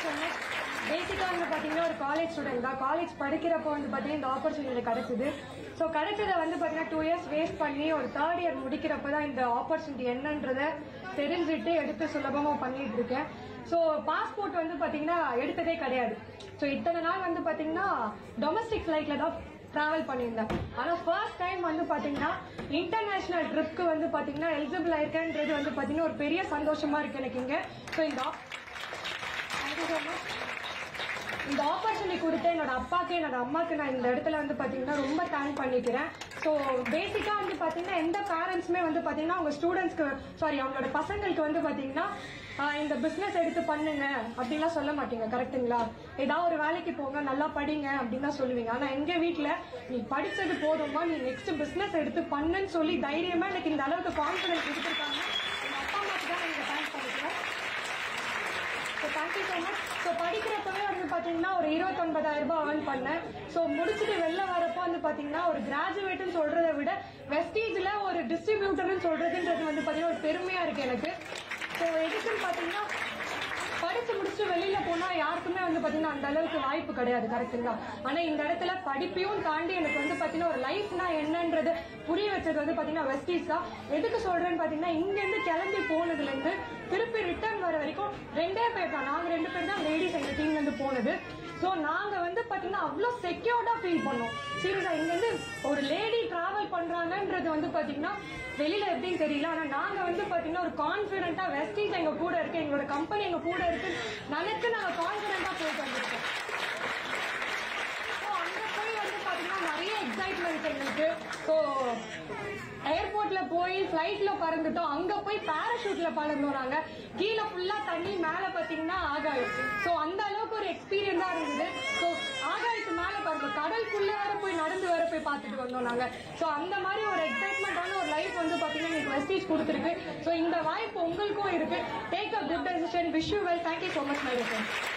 so much பேசிக்காக வந்து பார்த்தீங்கன்னா ஒரு காலேஜ் ஸ்டூடெண்ட் தான் காலேஜ் படிக்கிறப்போ வந்து பார்த்தீங்கன்னா இந்த ஆப்பர்ச்சுனிட்டி கிடைச்சது ஸோ கிடைச்சதை வந்து பார்த்தீங்கன்னா டூ இயர்ஸ் வேஸ்ட் பண்ணி ஒரு தேர்ட் இயர் முடிக்கிறப்ப தான் இந்த ஆப்பர்ச்சுனிட்டி என்னன்றதை தெரிஞ்சுட்டு எடுத்து சுலபமாக பண்ணிட்டு இருக்கேன் ஸோ பாஸ்போர்ட் வந்து பார்த்தீங்கன்னா எடுத்ததே கிடையாது ஸோ இத்தனை நாள் வந்து பார்த்தீங்கன்னா டொமஸ்டிக் ஃப்ளைட்டில் தான் டிராவல் பண்ணியிருந்தேன் ஆனால் ஃபர்ஸ்ட் டைம் வந்து பார்த்தீங்கன்னா இன்டர்நேஷனல் ட்ரிப்க்கு வந்து பார்த்தீங்கன்னா எலிஜிபிள் ஆயிருக்கேன்றது வந்து பார்த்தீங்கன்னா ஒரு பெரிய சந்தோஷமா இருக்கு எனக்கு இங்கே ஸோ இந்த தேங்க்யூ ஸோ மச் இந்த ஆப்பர்ச்சுனிட்டி கொடுத்து என்னோட அப்பாக்கு என்னோட அம்மாக்கு நான் இந்த இடத்துல வந்து பாத்தீங்கன்னா ரொம்ப தேங்க் பண்ணிக்கிறேன் ஸோ பேசிக்கா வந்து பாத்தீங்கன்னா எந்த பேரண்ட்ஸுமே வந்து பாத்தீங்கன்னா அவங்க ஸ்டூடெண்ட்ஸ்க்கு சாரி அவங்களோட பசங்களுக்கு வந்து பாத்தீங்கன்னா ஆஹ் இந்த பிசினஸ் எடுத்து பண்ணுங்க அப்படின்லாம் சொல்ல மாட்டீங்க கரெக்ட்டுங்களா ஏதாவது ஒரு வேலைக்கு போங்க நல்லா படிங்க அப்படின்னு தான் சொல்லுவீங்க ஆனா எங்க வீட்ல நீ படிச்சது போதுமா நீ நெக்ஸ்ட் பிசினஸ் எடுத்து பண்ணுன்னு சொல்லி தைரியமா எனக்கு இந்த அளவுக்கு கான்ஃபிடன்ஸ் கொடுத்துருக்காங்க எங்க அப்பா அம்மாக்கு தான் நீங்க தேங்க் பண்ணிக்கிறேன் so thank you so much so படிக்கிறப்பவே வந்து பார்த்தீங்கன்னா ஒரு இருபத்தொன்பதாயிரம் ரூபாய் earn பண்ணேன் ஸோ முடிச்சுட்டு வெளில வரப்போ வந்து பார்த்தீங்கன்னா ஒரு கிராஜுவேட்னு சொல்றதை விட வெஸ்டீஜில் ஒரு டிஸ்ட்ரிபியூட்டர்னு சொல்றதுன்றது வந்து பார்த்தீங்கன்னா ஒரு பெருமையா இருக்கு எனக்கு ஸோ எதுக்குன்னு பார்த்தீங்கன்னா படிச்சு முடிச்சுட்டு வெளியில போனா யாருக்குமே வந்து பாத்தீங்கன்னா அந்த அளவுக்கு வாய்ப்பு கிடையாது கரெக்ட்டுங்களா ஆனா இந்த இடத்துல படிப்பையும் தாண்டி எனக்கு வந்து பாத்தீங்கன்னா ஒரு லைஃப்னா என்னன்றது புரிய வச்சது வந்து பாத்தீங்கன்னா வெஸ்டீஸ் தான் எதுக்கு சொல்றேன்னு பாத்தீங்கன்னா இங்க இருந்து கிளம்பி போனதுல இருந்து திருப்பி ரிட்டர்ன் வர வரைக்கும் ரெண்டே பேர் தான் நாங்க ரெண்டு பேர் தான் லேடிஸ் எங்க டீம்ல இருந்து போனது சோ நாங்க வந்து பாத்தீங்கன்னா அவ்வளவு செக்யூர்டா ஃபீல் பண்ணோம் சீரியஸா இங்க இருந்து ஒரு லேடி டிராவல் பண்றாங்கன்றது வந்து பாத்தீங்கன்னா வெளியில எப்படின்னு தெரியல ஆனா நாங்க வந்து பாத்தீங்கன்னா ஒரு கான்பிடென்ட்டா வெஸ்டீஸ் எங்க கூட இருக்கு எங்களோட கம்பெனி எங்க கூட இருக்கு நினைச்சு நாங்க கான்பிடென்ட்டா போயிட்டு வந்திருக்கோம் ஸோ அங்க போய் வந்து பாத்தீங்கன்னா நிறைய எக்ஸைட்மெண்ட் எங்களுக்கு ஸோ ஏர்போர்ட்ல போய் ஃபிளைட்ல பறந்துட்டோம் அங்க போய் பாராஷூட்ல பறந்தோம் நாங்க கீழே ஃபுல்லா தண்ணி மேல பாத்தீங்கன்னா ஆகாயம் ஸோ அந்த அளவுக்கு ஒரு எக்ஸ்பீரியன்ஸா இருந்தது ஸோ ஆகாயத்து மேல பாருங்க கடலுக்குள்ள வர போய் நடந்து வர போய் பார்த்துட்டு வந்தோம் நாங்க ஸோ அந்த மாதிரி ஒரு எக்ஸைட்மெண்டான ஒரு லைஃப் வந்து பாத்தீங்கன்னா எனக்கு வெஸ்டீஜ் கொடுத்துருக்கு ஸோ இந்த வாய்ப்பு உங்களுக்கும் இருக்கு take a good decision wish you well thank you so much my friend